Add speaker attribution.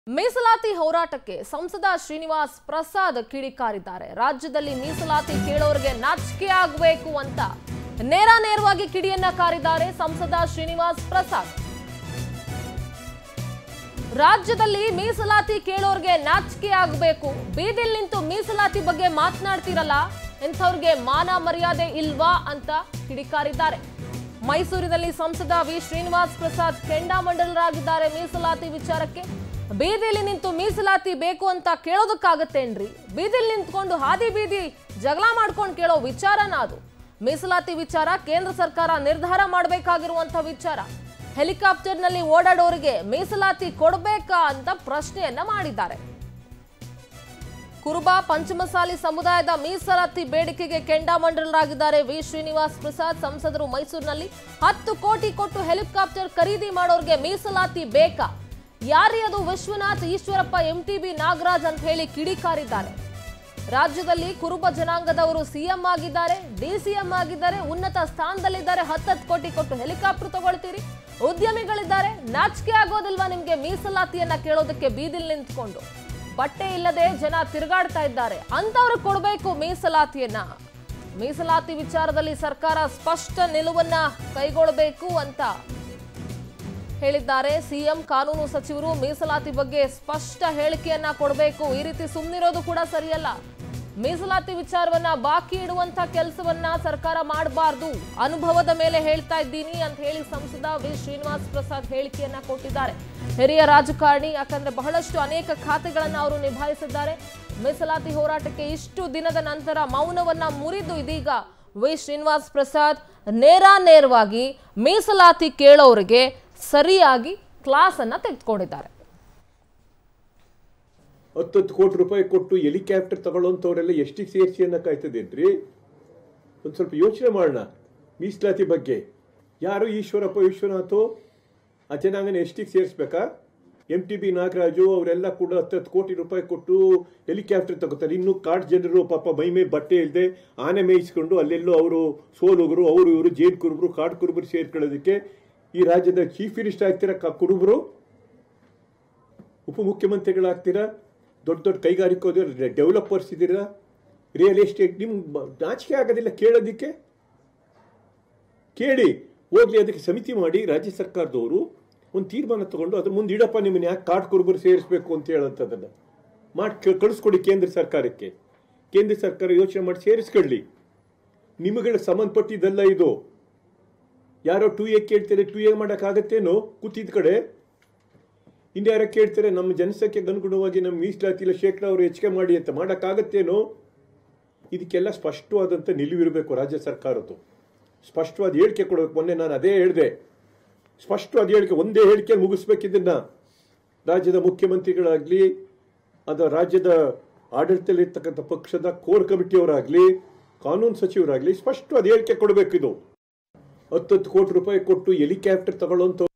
Speaker 1: ಮೀಸಲಾತಿ ಹೋರಾಟಕ್ಕೆ ಸಂಸದ ಶ್ರೀನಿವಾಸ್ ಪ್ರಸಾದ್ ಕಿಡಿಕಾರಿದ್ದಾರೆ ರಾಜ್ಯದಲ್ಲಿ ಮೀಸಲಾತಿ ಕೇಳೋರಿಗೆ ನಾಚಿಕೆ ಆಗಬೇಕು ಅಂತ ನೇರ ನೇರವಾಗಿ ಕಿಡಿಯನ್ನ ಕಾರಿದ್ದಾರೆ ಸಂಸದ ಶ್ರೀನಿವಾಸ್ ಪ್ರಸಾದ್ ರಾಜ್ಯದಲ್ಲಿ ಮೀಸಲಾತಿ ಕೇಳೋರ್ಗೆ ನಾಚಿಕೆ ಆಗಬೇಕು ಬೀದಿಲ್ ನಿಂತು ಮೀಸಲಾತಿ ಬಗ್ಗೆ ಮಾತನಾಡ್ತಿರಲ್ಲ ಇಂಥವ್ರಿಗೆ ಮಾನ ಮರ್ಯಾದೆ ಇಲ್ವಾ ಅಂತ ಕಿಡಿಕಾರಿದ್ದಾರೆ ಮೈಸೂರಿನಲ್ಲಿ ಸಂಸದ ವಿ ಶ್ರೀನಿವಾಸ್ ಪ್ರಸಾದ್ ಕೆಂಡಾಮಂಡಲರಾಗಿದ್ದಾರೆ ಮೀಸಲಾತಿ ವಿಚಾರಕ್ಕೆ ಬೀದಿಲಿ ನಿಂತು ಮೀಸಲಾತಿ ಬೇಕು ಅಂತ ಕೇಳೋದಕ್ಕಾಗತ್ತೇನ್ರಿ ಬೀದಿಲಿ ನಿಂತ್ಕೊಂಡು ಹಾದಿ ಬೀದಿ ಜಗಳ ಮಾಡ್ಕೊಂಡು ಕೇಳೋ ವಿಚಾರನ ಅದು ಮೀಸಲಾತಿ ವಿಚಾರ ಕೇಂದ್ರ ಸರ್ಕಾರ ನಿರ್ಧಾರ ಮಾಡಬೇಕಾಗಿರುವಂತ ವಿಚಾರ ಹೆಲಿಕಾಪ್ಟರ್ನಲ್ಲಿ ಓಡಾಡೋರಿಗೆ ಮೀಸಲಾತಿ ಕೊಡಬೇಕಾ ಅಂತ ಪ್ರಶ್ನೆಯನ್ನ ಮಾಡಿದ್ದಾರೆ ಕುರುಬ ಪಂಚಮಸಾಲಿ ಸಮುದಾಯದ ಮೀಸಲಾತಿ ಬೇಡಿಕೆಗೆ ಕೆಂಡಾಮಂಡಲರಾಗಿದ್ದಾರೆ ವಿ ಶ್ರೀನಿವಾಸ್ ಪ್ರಸಾದ್ ಸಂಸದರು ಮೈಸೂರಿನಲ್ಲಿ ಹತ್ತು ಕೋಟಿ ಕೊಟ್ಟು ಹೆಲಿಕಾಪ್ಟರ್ ಖರೀದಿ ಮಾಡೋರ್ಗೆ ಮೀಸಲಾತಿ ಬೇಕಾ ಯಾರೇ ಅದು ವಿಶ್ವನಾಥ್ ಈಶ್ವರಪ್ಪ ಎಂಟಿಬಿ ನಾಗರಾಜ್ ಅಂತ ಹೇಳಿ ಕಿಡಿಕಾರಿದ್ದಾರೆ ರಾಜ್ಯದಲ್ಲಿ ಕುರುಬ ಜನಾಂಗದವರು ಸಿಎಂ ಆಗಿದ್ದಾರೆ ಡಿಸಿಎಂ ಆಗಿದ್ದಾರೆ ಉನ್ನತ ಸ್ಥಾನದಲ್ಲಿದ್ದಾರೆ ಹತ್ತತ್ತು ಕೋಟಿ ಕೊಟ್ಟು ಹೆಲಿಕಾಪ್ಟರ್ ತಗೊಳ್ತೀರಿ ಉದ್ಯಮಿಗಳಿದ್ದಾರೆ ನಾಚಿಕೆ ಆಗೋದಿಲ್ವಾ ನಿಮ್ಗೆ ಮೀಸಲಾತಿಯನ್ನ ಕೇಳೋದಕ್ಕೆ ಬೀದಿಲ್ ನಿಂತ್ಕೊಂಡು ಬಟ್ಟೆ ಇಲ್ಲದೆ ಜನ ತಿರುಗಾಡ್ತಾ ಇದ್ದಾರೆ ಅಂತವ್ರು ಕೊಡಬೇಕು ಮೀಸಲಾತಿಯನ್ನ ಮೀಸಲಾತಿ ವಿಚಾರದಲ್ಲಿ ಸರ್ಕಾರ ಸ್ಪಷ್ಟ ನಿಲುವನ್ನ ಕೈಗೊಳ್ಳಬೇಕು ಅಂತ ಹೇಳಿದ್ದಾರೆ ಸಿಎಂ ಕಾನೂನು ಸಚಿವರು ಮೀಸಲಾತಿ ಬಗ್ಗೆ ಸ್ಪಷ್ಟ ಹೇಳಿಕೆಯನ್ನ ಕೊಡಬೇಕು ಈ ರೀತಿ ಸುಮ್ಮನಿರೋದು ಕೂಡ ಸರಿಯಲ್ಲ ಮೀಸಲಾತಿ ವಿಚಾರವನ್ನ ಬಾಕಿ ಇಡುವಂತ ಕೆಲಸವನ್ನ ಸರ್ಕಾರ ಮಾಡಬಾರ್ದು ಅನುಭವದ ಮೇಲೆ ಹೇಳ್ತಾ ಇದ್ದೀನಿ ಅಂತ ಹೇಳಿ ಸಂಸದ ವಿ ಶ್ರೀನಿವಾಸ್ ಪ್ರಸಾದ್ ಹೇಳಿಕೆಯನ್ನ ಕೊಟ್ಟಿದ್ದಾರೆ ಹಿರಿಯ ರಾಜಕಾರಣಿ ಯಾಕಂದ್ರೆ ಬಹಳಷ್ಟು ಅನೇಕ ಖಾತೆಗಳನ್ನ ಅವರು ನಿಭಾಯಿಸಿದ್ದಾರೆ ಮೀಸಲಾತಿ ಹೋರಾಟಕ್ಕೆ ಇಷ್ಟು ದಿನದ ನಂತರ ಮೌನವನ್ನ ಮುರಿದು ಇದೀಗ ವಿ ಶ್ರೀನಿವಾಸ್ ಪ್ರಸಾದ್ ನೇರ ನೇರವಾಗಿ ಮೀಸಲಾತಿ ಕೇಳೋರಿಗೆ ಸರಿಯಾಗಿ ಕ್ಲಾಸ್ ಅನ್ನ ತೆಗೆದುಕೊಂಡಿದ್ದಾರೆ
Speaker 2: ಹತ್ತತ್ತು ಕೋಟಿ ರೂಪಾಯಿ ಕೊಟ್ಟು ಹೆಲಿಕಾಪ್ಟರ್ ತಗೊಳ್ಳೋಂಥವ್ರೆಲ್ಲ ಎಷ್ಟಿಗೆ ಸೇರಿಸಿ ಅನ್ನೋ ಕಾಯ್ತದೇನ್ರಿ ಒಂದು ಸ್ವಲ್ಪ ಯೋಚನೆ ಮಾಡೋಣ ಮೀಸಲಾತಿ ಬಗ್ಗೆ ಯಾರು ಈಶ್ವರಪ್ಪ ವಿಶ್ವನಾಥು ಆ ಜನಾಂಗನ ಎಷ್ಟಿಗೆ ಸೇರಿಸ್ಬೇಕಾ ಎಂ ಟಿ ಬಿ ನಾಗರಾಜು ಅವರೆಲ್ಲ ಕೂಡ ಹತ್ತತ್ತು ಕೋಟಿ ರೂಪಾಯಿ ಕೊಟ್ಟು ಹೆಲಿಕಾಪ್ಟರ್ ತಗೋತಾರೆ ಇನ್ನು ಕಾಡು ಜನರು ಪಾಪ ಮೈ ಮೇಲೆ ಬಟ್ಟೆ ಇಲ್ಲದೆ ಆನೆ ಮೇಯಿಸ್ಕೊಂಡು ಅಲ್ಲೆಲ್ಲೋ ಅವರು ಸೋಲುಗರು ಅವರು ಇವರು ಜೇನ್ ಕುರುಬರು ಕಾಡು ಕುರುಬರು ಸೇರ್ಕೊಳ್ಳೋದಕ್ಕೆ ಈ ರಾಜ್ಯದ ಚೀಫ್ ಮಿನಿಸ್ಟರ್ ಆಗ್ತೀರಾ ಕ ಕುರುಬರು ಉಪಮುಖ್ಯಮಂತ್ರಿಗಳಾಗ್ತೀರಾ ದೊಡ್ಡ ದೊಡ್ಡ ಕೈಗಾರಿಕೋದ್ರ ಡೆವಲಪರ್ಸ್ ಇದ್ದೀರಾ ರಿಯಲ್ ಎಸ್ಟೇಟ್ ನಿಮ್ಗೆ ನಾಚಿಕೆ ಆಗೋದಿಲ್ಲ ಕೇಳೋದಕ್ಕೆ ಕೇಳಿ ಹೋಗ್ಲಿ ಅದಕ್ಕೆ ಸಮಿತಿ ಮಾಡಿ ರಾಜ್ಯ ಸರ್ಕಾರದವರು ಒಂದು ತೀರ್ಮಾನ ತಗೊಂಡು ಅದ್ರ ಮುಂದೆ ಇಡಪ್ಪ ನಿಮ್ಮನ್ನ ಯಾಕೆ ಕಾಡ್ ಕುರುಬರು ಸೇರಿಸ್ಬೇಕು ಅಂತ ಹೇಳಂತದನ್ನ ಮಾಡಿ ಕಳಿಸ್ಕೊಡಿ ಕೇಂದ್ರ ಸರ್ಕಾರಕ್ಕೆ ಕೇಂದ್ರ ಸರ್ಕಾರ ಯೋಚನೆ ಮಾಡಿ ಸೇರಿಸ್ಕೊಳ್ಳಿ ನಿಮಗಳ ಸಂಬಂಧಪಟ್ಟಿದ್ದಲ್ಲ ಇದು ಯಾರೋ ಟೂ ಎ ಕೇಳ್ತಾರೆ ಟೂ ಎ ಮಾಡೋಕ್ಕಾಗತ್ತೇನೋ ಕೂತಿದ್ದ ಕಡೆ ಇನ್ಯಾರ ಕೇಳ್ತಾರೆ ನಮ್ಮ ಜನಸಂಖ್ಯೆಗೆ ಅನುಗುಣವಾಗಿ ನಮ್ಮ ಮೀಸಲಾತಿಲ ಶೇಕಡ ಅವರು ಹೆಚ್ಚಿಗೆ ಮಾಡಿ ಅಂತ ಮಾಡೋಕ್ಕಾಗತ್ತೇನೋ ಇದಕ್ಕೆಲ್ಲ ಸ್ಪಷ್ಟವಾದಂಥ ನಿಲುವಿರಬೇಕು ರಾಜ್ಯ ಸರ್ಕಾರದ್ದು ಸ್ಪಷ್ಟವಾದ ಹೇಳಿಕೆ ಕೊಡಬೇಕು ಮೊನ್ನೆ ನಾನು ಅದೇ ಹೇಳಿದೆ ಸ್ಪಷ್ಟವಾದ ಹೇಳಿಕೆ ಒಂದೇ ಹೇಳಿಕೆಯಲ್ಲಿ ಮುಗಿಸ್ಬೇಕಿದ್ದನ್ನ ರಾಜ್ಯದ ಮುಖ್ಯಮಂತ್ರಿಗಳಾಗಲಿ ಅದ ರಾಜ್ಯದ ಆಡಳಿತದಲ್ಲಿರ್ತಕ್ಕಂಥ ಪಕ್ಷದ ಕೋರ್ ಕಮಿಟಿಯವರಾಗಲಿ ಕಾನೂನು ಸಚಿವರಾಗಲಿ ಸ್ಪಷ್ಟವಾದ ಹೇಳಿಕೆ ಕೊಡಬೇಕು ಇದು ಹತ್ತತ್ತು ಕೋಟಿ ರೂಪಾಯಿ ಕೊಟ್ಟು ಹೆಲಿಕಾಪ್ಟರ್ ತಗೊಳ್ಳೋಂಥ